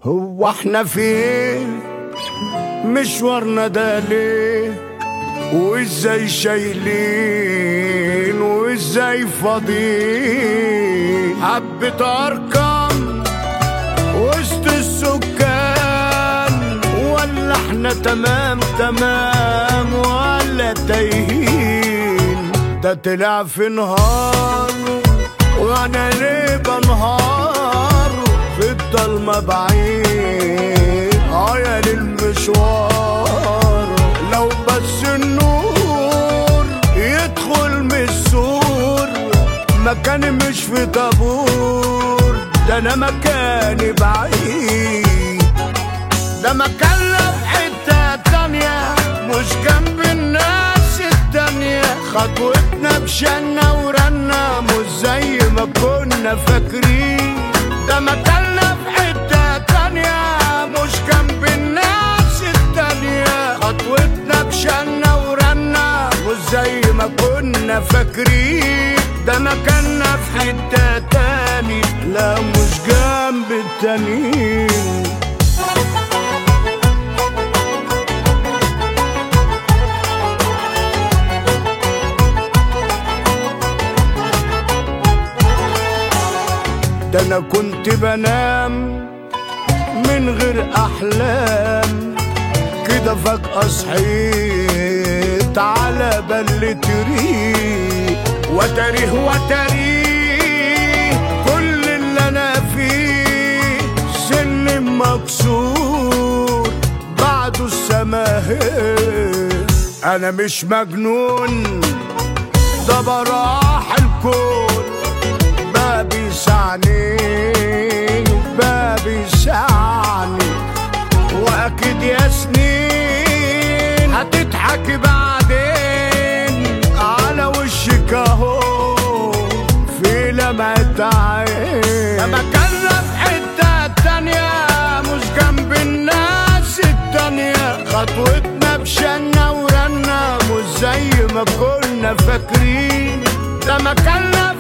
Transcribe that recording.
هو احنا فين مشوارنا ده ليه وازاي شايلين وازاي فاضيين حبة ارقام وسط السكان ولا احنا تمام تمام ولا تايهين ده طلع في نهار وانا ليه بنهار في الضلمة بعيد عيال المشوار لو بس النور يدخل من السور مكاني مش في طابور ده انا مكاني بعيد ده مكاننا في حتة تانية مش جنب الناس التانية خطوتنا بشنا ورنا مش زي ما كنا فاكرين ده مكاننا في حتة تانية مش جنب الناس التانية خطوتنا بشنا ورنا مش زي ما كنا فاكرين ده مكاننا في حتة تاني لا مش جنب التانيين ده انا كنت بنام من غير احلام كده فجأة صحيت على بل تريق وتاريه وتاريه كل اللي انا فيه سن مكسور بعده السماهير انا مش مجنون ده براح الكون بابي سعني بابي سعني واكيد يا سنين هتضحكي بعدين على وشك اهو في لمعة عين مكاننا في حتة تانية مش جنب الناس التانية خطوتنا بشنا ورنا مش زي ما كنا فاكرين ده مكاننا في